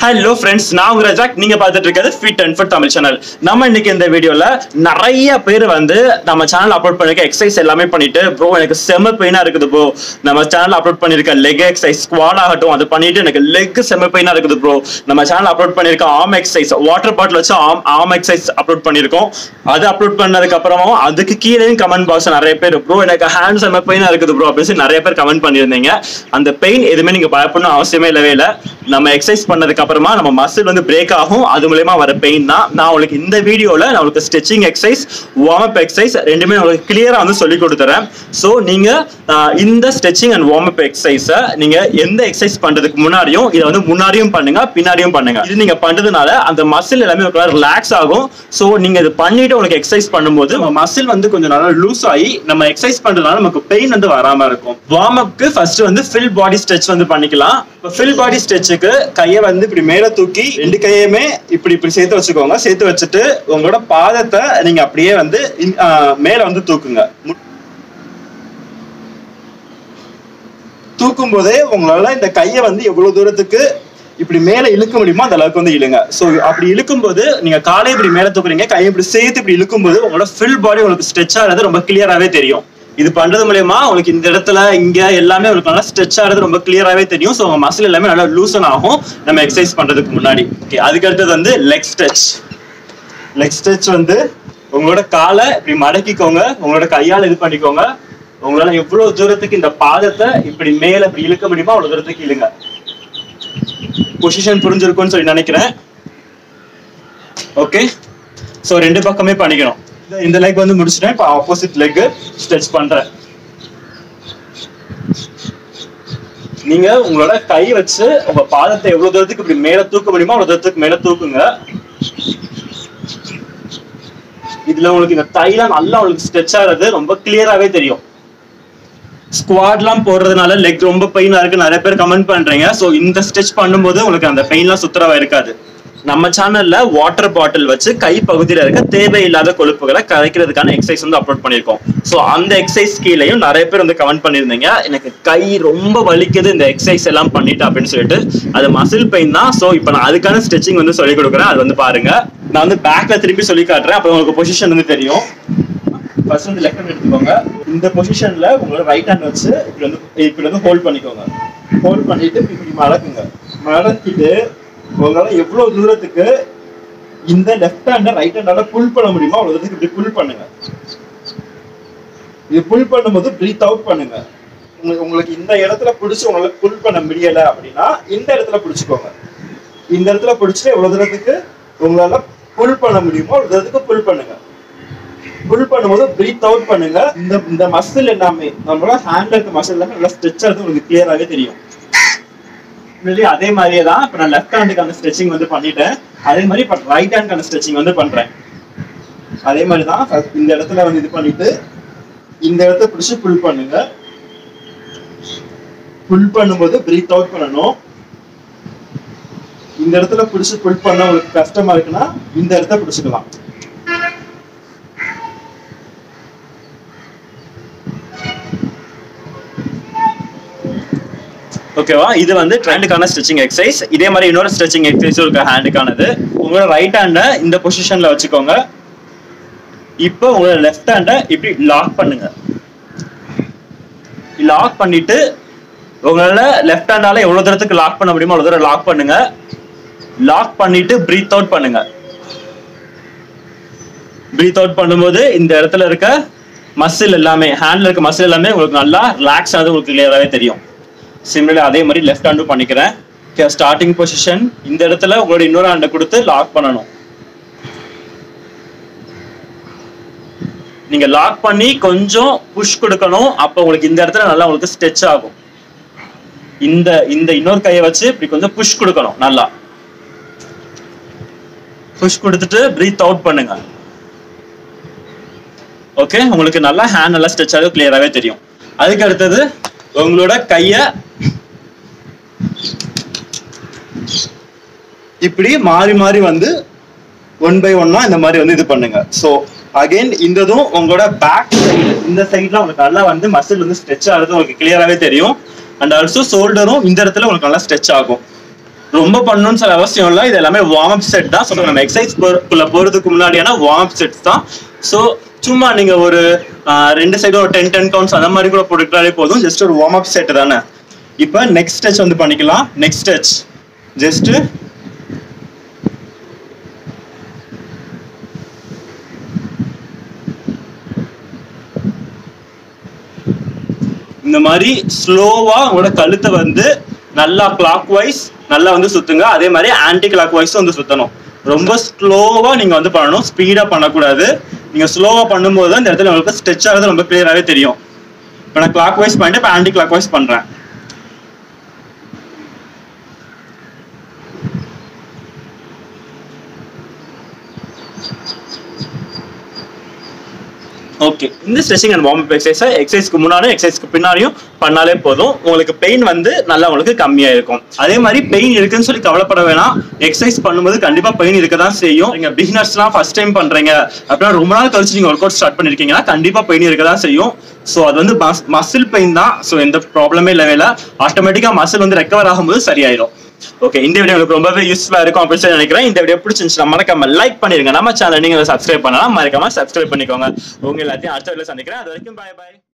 hello friends நான் உங்க ரஜாக் நீங்க பார்த்துட்டு இருக்கிறது fit and food Tamil channel நம்ம இன்னைக்கு இந்த வீடியோல நிறைய பேர் வந்து நம்ம சேனல் அப்லோட் பண்ணிருக்க எக்ஸசைஸ் எல்லாமே பண்ணிட்டு ப்ரோ எனக்கு செம பெயினா இருக்குது ப்ரோ நம்ம சேனல் அப்லோட் பண்ணிருக்க லெக் எக்ஸசைஸ் ஸ்குவாட் ஆகட்டும் அது பண்ணிட்டு எனக்கு லெக் செம பெயினா இருக்குது ப்ரோ நம்ம சேனல் அப்லோட் பண்ணிருக்க ஆர்ம் எக்ஸசைஸ் வாட்டர் பாட்டில் வச்சு ஆர்ம் ஆர்ம் எக்ஸசைஸ் அப்லோட் பண்ணிருக்கோம் அது அப்லோட் பண்ணதுக்கு அப்புறமும் அதுக்கு கீழே கமெண்ட் பாக்ஸ் நிறைய பேர் ப்ரோ எனக்கு ஹேண்ட் செம பெயினா இருக்குது ப்ரோ அப்படின்னு சொல்லி நிறைய பேர் கமெண்ட் பண்ணியிருந்தீங்க அந்த பெயின் எதுவுமே நீங்க பயப்படணும் அவசியமே இல்லவே இல்லை நம்ம எக்ஸசைஸ் பண்ணதுக்கு அப்புறமா நம்ம மசில் வந்து பிரேக் ஆகும் அது மூலயமா வர பெயின் தான் நான் உங்களுக்கு இந்த வீடியோல நான் உங்களுக்கு stretching exercise warm up exercise ரெண்டுமே உங்களுக்கு கிளியரா வந்து சொல்லி கொடுத்துறேன் ஸோ நீங்க ஆஹ், இந்த ஸ்ட்ரெச்சிங் அண்ட் வார்ம் அப் எக்ஸசைஸை நீங்க எந்த எக்ஸசைஸ் பண்றதுக்கு முன்னாடியும் இதை வந்து முன்னாடியும் பண்ணுங்க பின்னாடியும் பண்ணுங்க இது நீங்க பண்றதுனால அந்த மசில் எல்லாமே உங்களுக்கு ரிலாக்ஸ் ஆகும் ஸோ நீங்க இது பண்ணிட்டு உங்களுக்கு எக்ஸசைஸ் பண்ணும்போது மசில் வந்து கொஞ்சம் நல்லா லூஸ் ஆகி நம்ம எக்ஸசைஸ் பண்றதுனால நமக்கு பெயின் வந்து வராம இருக்கும் வார்ம் அப்க்கு ஃபர்ஸ்ட் வந்து ஃபில் பாடி ஸ்ட்ரெச் வந்து பண்ணிக்கலாம் இப்போ ஃபில் பாடி ஸ்ட்ரெச்சுக்கு கையை வந்து இப்படி மேல தூக்கி ரெண்டு கையுமே இப்படி இப்படி சேர்த்து வச்சுக்கோங்க சேர்த்து வச்சுட்டு உங்களோட பாதத்தை நீங்க அப்படியே வந்து இன்- ஆஹ் மேல வந்து தூக்குங்க மு- தூக்கும் போதே உங்களால இந்த கையை வந்து எவ்வளவு தூரத்துக்கு இப்படி மேல இழுக்க முடியுமோ அந்த அளவுக்கு வந்து இழுங்க சோ அப்படி இழுக்கும் போது நீங்க காலை இப்படி மேல தூக்குறீங்க கையை இப்படி சேர்த்து இப்படி இழுக்கும் போது உங்களோட ஃபில் பாடி உங்களுக்கு ஸ்ட்ரெச் ஆகிறது ரொம்ப கிளியராகவே தெரியும் இது பண்றது மூலயமா உங்களுக்கு இந்த இடத்துல இங்க எல்லாமே உங்களுக்கு நல்லா ஸ்ட்ரெச் ஆகிறது ரொம்ப கிளியராகவே தெரியும் ஸோ உங்க மசில் எல்லாமே நல்லா லூசன் ஆகும் நம்ம எக்ஸசைஸ் பண்றதுக்கு முன்னாடி ஓகே அதுக்கு அடுத்தது வந்து லெக் ஸ்ட்ரெச் லெக் ஸ்ட்ரெச் வந்து உங்களோட காலை இப்படி மடக்கிக்கோங்க உங்களோட கையால இது பண்ணிக்கோங்க உங்களால எவ்வளவு தூரத்துக்கு இந்த பாதத்தை இப்படி மேல இப்படி இழுக்க முடியுமோ அவ்வளவு தூரத்துக்கு இழுங்க பொசிஷன் புரிஞ்சிருக்கும்னு சொல்லி நினைக்கிறேன் ஓகே சோ ரெண்டு பக்கமே பண்ணிக்கணும் இந்த- இந்த லெக் வந்து முடிச்சிட்டேன் இப்போ ஆப்போசிட் லெக் ஸ்ட்ரெச் பண்றேன் நீங்க உங்களோட கை வச்சு உங்க பாதத்தை எவ்வளவு தூரத்துக்கு இப்படி மேல தூக்க முடியுமோ அவ்வளவு தூரத்துக்கு மேல தூக்குங்க இதுல உங்களுக்கு இந்த தைலம் நல்லா உங்களுக்கு ஸ்ட்ரெச் ஆகிறது ரொம்ப கிளியராவே தெரியும் ஸ்குவாட்லாம் போடுறதுனால லெக் ரொம்ப பெயினா இருக்கு நிறைய பேர் கமெண்ட் பண்றீங்க சோ இந்த ஸ்ட்ரெச் பண்ணும்போது உங்களுக்கு அந்த பெயின்லாம் சுத்தரவா இருக்காது நம்ம சேனல்ல வாட்டர் பாட்டில் வச்சு கை பகுதியில இருக்க தேவையில்லாத கொழுப்புகளை கரைக்கிறதுக்கான எக்ஸசைஸ் வந்து அப்லோட் பண்ணிருக்கோம் சோ அந்த எக்ஸசைஸ் கீழேயும் நிறைய பேர் வந்து கமெண்ட் பண்ணிருந்தீங்க எனக்கு கை ரொம்ப வலிக்குது இந்த எக்ஸசைஸ் எல்லாம் பண்ணிட்டு அப்படின்னு சொல்லிட்டு அது மசில் பெயின் தான் சோ இப்போ நான் அதுக்கான ஸ்ட்ரெச்சிங் வந்து சொல்லி கொடுக்குறேன் அது வந்து பாருங்க நான் வந்து பேக்ல திருப்பி சொல்லி காட்டுறேன் அப்போ உங்களுக்கு பொசிஷன் வந்து தெரியும் ஃபர்ஸ்ட் வந்து லெஃப்ட் ஹேண்ட் எடுத்துக்கோங்க இந்த பொசிஷன்ல உங்களோட ரைட் ஹேண்ட் வச்சு இப்படி வந்து இப்படி வந்து ஹோல்ட் பண்ணிக்கோங்க ஹோல்ட் பண்ணிட்டு இப்படி மடக்குங்க மடக்கிட்டு உங்களால எவ்வளவு தூரத்துக்கு இந்த லெஃப்ட் ஹேண்ட ரைட் ஹேண்டால புல் பண்ண முடியுமோ அவ்வளவு தூரத்துக்கு இப்படி புல் பண்ணுங்க இது புல் பண்ணும்போது பிரீத் அவுட் பண்ணுங்க உங்களுக்கு- உங்களுக்கு இந்த இடத்துல பிடிச்சி உங்களால புல் பண்ண முடியல அப்படின்னா இந்த இடத்துல பிடிச்சுக்கோங்க இந்த இடத்துல பிடிச்சிட்டு எவ்வளவு தூரத்துக்கு உங்களால புல் பண்ண முடியுமோ அவ்வளவு தூரத்துக்கு புல் பண்ணுங்க புல் பண்ணும்போது பிரீத் அவுட் பண்ணுங்க இந்த இந்த மசில் எல்லாமே நம்மளோட ஹேண்ட்ல இருக்க மசில் எல்லாமே நல்லா ஸ்ட்ரெச் ஆகுது உங்களுக்கு கிளியராகவே தெரியும் Really அதே மாதிரியே தான் இப்போ நான் லெஃப்ட் ஹேண்டுக்கான ஸ்ட்ரெச்சிங் வந்து பண்ணிட்டேன் அதே மாதிரி இப்போ ரைட் ஹேண்டுக்கான ஸ்ட்ரெச்சிங் வந்து பண்றேன் அதே மாதிரி தான் first இந்த இடத்துல வந்து இது பண்ணிட்டு இந்த இடத்த பிடிச்சு புல் பண்ணுங்க புல் பண்ணும்போது பிரீத் அவுட் பண்ணணும் இந்த இடத்துல பிடிச்சு புல் பண்ண உங்களுக்கு கஷ்டமா இருக்குன்னா இந்த இடத்த பிடிச்சுக்கலாம் ஓகேவா இது வந்து ஹேண்டுக்கான ஸ்ட்ரெச்சிங் எக்ஸசைஸ் இதே மாதிரி இன்னொரு ஸ்ட்ரெச்சிங் எக்ஸசைஸ் இருக்கு ஹேண்டுக்கானது உங்களோட ரைட் ஹேண்டை இந்த பொசிஷன்ல வச்சுக்கோங்க இப்போ உங்களோட லெஃப்ட் ஹேண்டை இப்படி லாக் பண்ணுங்க லாக் பண்ணிட்டு உங்களால லெஃப்ட் ஹேண்டால எவ்வளவு தூரத்துக்கு லாக் பண்ண முடியுமோ அவ்வளவு தூரம் லாக் பண்ணுங்க லாக் பண்ணிட்டு பிரீத் அவுட் பண்ணுங்க பிரீத் அவுட் பண்ணும்போது இந்த இடத்துல இருக்க மசில் எல்லாமே ஹேண்ட்ல இருக்க மசில் எல்லாமே உங்களுக்கு நல்லா ரிலாக்ஸ் ஆகுது உங்களுக்கு கிளியராகவே தெரியும் சிமிலர்லி அதே மாதிரி லெஃப்ட் ஹேண்டும் பண்ணிக்கிறேன் ஸ்டார்டிங் பொசிஷன் இந்த இடத்துல உங்களோட இன்னொரு ஹேண்டை கொடுத்து லாக் பண்ணணும் நீங்க லாக் பண்ணி கொஞ்சம் புஷ் கொடுக்கணும் அப்போ உங்களுக்கு இந்த இடத்துல நல்லா உங்களுக்கு ஸ்ட்ரெச் ஆகும் இந்த இந்த இன்னொரு கையை வச்சு இப்படி கொஞ்சம் புஷ் கொடுக்கணும் நல்லா புஷ் கொடுத்துட்டு பிரீத் அவுட் பண்ணுங்க ஓகே உங்களுக்கு நல்லா ஹேண்ட் நல்லா ஸ்ட்ரெச் ஆகும் கிளியராகவே தெரியும் அதுக்கு அடுத்தது உங்களோட கைய இப்படி மாறி மாறி வந்து ஒன் பை ஒன்னா இந்த மாதிரி வந்து இது பண்ணுங்க ஸோ அகைன் இந்த இதுவும் உங்களோட பேக் சைடு இந்த சைட்ல உங்களுக்கு நல்லா வந்து மசில் வந்து ஸ்ட்ரெச் ஆகுறது உங்களுக்கு கிளியராகவே தெரியும் அண்ட் ஆல்சோ ஷோல்டரும் இந்த இடத்துல உங்களுக்கு நல்லா ஸ்ட்ரெச் ஆகும் ரொம்ப பண்ணணும்னு சொல்ல அவசியம் இல்லை இது எல்லாமே வார்ம் அப் செட் தான் ஸோ நம்ம எக்ஸசைஸ் குள்ள போறதுக்கு முன்னாடியான வார்ம் அப் செட்ஸ் தான் ஸோ சும்மா நீங்க ஒரு ஆஹ், ரெண்டு சைடும் ஒரு டென் டென் கவுண்ட்ஸ் அந்த மாதிரி கூட போட்டுக்கிட்டாலே போதும் ஜஸ்ட் ஒரு வார்ம் அப் செட் தானே இப்போ நெக்ஸ்ட் ஸ்டெச் வந்து பண்ணிக்கலாம் நெக்ஸ்ட் ஸ்டெச் ஜஸ்ட் இந்த மாதிரி ஸ்லோவா உங்களோட கழுத்தை வந்து நல்லா கிளாக் வைஸ் நல்லா வந்து சுத்துங்க அதே மாதிரி ஆன்டி கிளாக் வைஸ் வந்து சுத்தணும் ரொம்ப ஸ்லோவா நீங்க வந்து பண்ணணும் ஸ்பீடா பண்ணக்கூடாது நீங்க ஸ்லோவா பண்ணும்போது தான் இந்த இடத்துல உங்களுக்கு ஸ்ட்ரெச் ஆகுது ரொம்ப கிளியராகவே தெரியும் இப்போ நான் கிளாக் வைஸ் பண்ணிட்டு இப்போ ஆன்டி கிளாக் வைஸ் பண்றேன் ஓகே இந்த stretching and warm up exercise எக்ஸசைஸ்க்கு முன்னாடியும் எக்ஸசைஸ்க்கு பின்னாடியும் பண்ணாலே போதும் உங்களுக்கு பெயின் வந்து நல்லா உங்களுக்கு கம்மியா இருக்கும் அதே மாதிரி பெயின் இருக்குன்னு சொல்லி கவலைப்பட வேணாம் எக்ஸசைஸ் பண்ணும்போது கண்டிப்பா பெயின் இருக்க தான் செய்யும் நீங்க பிகினர்ஸ்லாம் ஃபர்ஸ்ட் டைம் பண்றீங்க அப்படின்னா ரொம்ப நாள் கழிச்சு நீங்க ஒர்க் அவுட் ஸ்டார்ட் பண்ணிருக்கீங்கன்னா கண்டிப்பா பெயின் இருக்க தான் செய்யும் ஸோ அது வந்து மசில் பெயின் தான் ஸோ எந்த ப்ராப்ளமே இல்லவே இல்லை ஆட்டோமேட்டிக்கா மசில் வந்து ரெக்கவர் ஆகும்போது சரியாயிரும் ஓகே இந்த வீடியோ உங்களுக்கு ரொம்பவே யூஸ்ஃபுல்லா இருக்கும் அப்படின்னு சொல்லி நினைக்கிறேன் இந்த வீடியோ பிடிச்சிருந்துச்சுன்னா மறக்காம லைக் பண்ணிருங்க நம்ம சேனல் நீங்க சப்ஸ்கிரைப் பண்ணலாம் மறக்காம சப்ஸ்கிரைப் பண்ணிக்கோங்க உங்க எல்லாத்தையும் அடுத்த வீடியோ சந்திக்கிறேன் அது வரைக்கும் பாய் பாய்